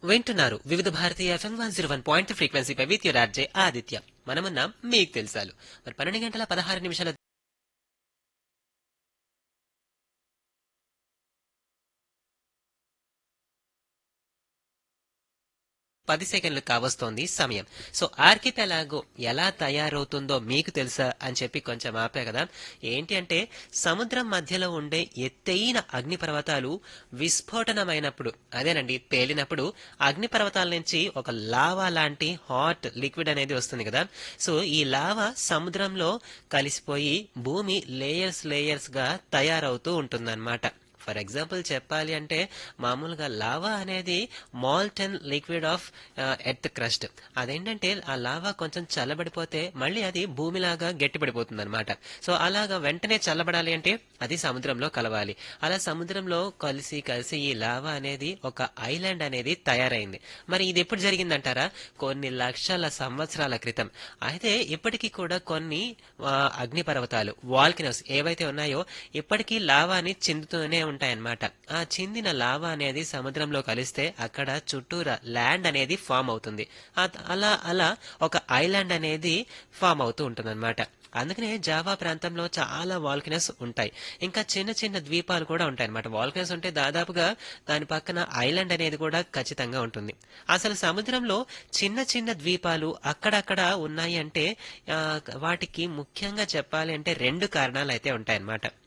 వింటున్నారు వివిధ భారతీయ FM one zero one point ఫ్రీక్వెన్సీపై విత్ యువర్ ఆర్జే ఆదిత్య మనమున్నాం మీకు తెలుసాలు మరి పన్నెండు గంటల పదహారు నిమిషాల పది సెకండ్లు కావస్తోంది సమయం సో ఆర్కిపెలాగో ఎలా తయారవుతుందో మీకు తెలుసా అని చెప్పి కొంచెం ఆపే కదా ఏంటి అంటే సముద్రం మధ్యలో ఉండే ఎత్తైన అగ్నిపర్వతాలు విస్ఫోటనమైనప్పుడు అదేనండి పేలినప్పుడు అగ్నిపర్వతాల నుంచి ఒక లావా లాంటి హాట్ లిక్విడ్ అనేది వస్తుంది కదా సో ఈ లావా సముద్రంలో కలిసిపోయి భూమి లేయర్స్ లేయర్స్ గా తయారవుతూ ఉంటుందన్నమాట ఫర్ ఎగ్జాంపుల్ చెప్పాలి అంటే మామూలుగా లావా అనేది molten liquid of earth crust అదేంటంటే ఆ లావా కొంచెం చల్లబడిపోతే మళ్ళీ అది భూమిలాగా గట్టిపడిపోతుంది అనమాట సో అలాగా వెంటనే చల్లబడాలి అంటే అది సముద్రంలో కలవాలి అలా సముద్రంలో కలిసి కలిసి ఈ లావా అనేది ఒక ఐలాండ్ అనేది తయారైంది మరి ఇది ఎప్పుడు జరిగిందంటారా కొన్ని లక్షల సంవత్సరాల క్రితం అయితే ఇప్పటికీ కూడా కొన్ని ఆ, అగ్నిపర్వతాలు వాల్కినోస్ ఏవైతే ఉన్నాయో ఇప్పటికీ లావాని చిందుతూనే ఉంటాయన్నమాట ఆ చిందిన లావా అనేది సముద్రంలో కలిస్తే అక్కడ చుట్టూరా ల్యాండ్ అనేది ఫామ్ అవుతుంది ఆ- అలా అలా ఒక ఐలాండ్ అనేది ఫామ్ అవుతూ ఉంటుందన్నమాట అందుకనే జావా ప్రాంతంలో చాలా వాల్కినస్ ఉంటాయి ఇంకా చిన్న చిన్న ద్వీపాలు కూడా ఉంటాయి అనమాట వాల్కినస్ ఉంటే దాదాపుగా దాని పక్కన ఐలాండ్ అనేది కూడా ఖచ్చితంగా ఉంటుంది అసలు సముద్రంలో చిన్న చిన్న ద్వీపాలు అక్కడక్కడ ఉన్నాయి అంటే ఆ, వాటికి ముఖ్యంగా చెప్పాలి అంటే రెండు కారణాలు అయితే ఉంటాయన్నమాట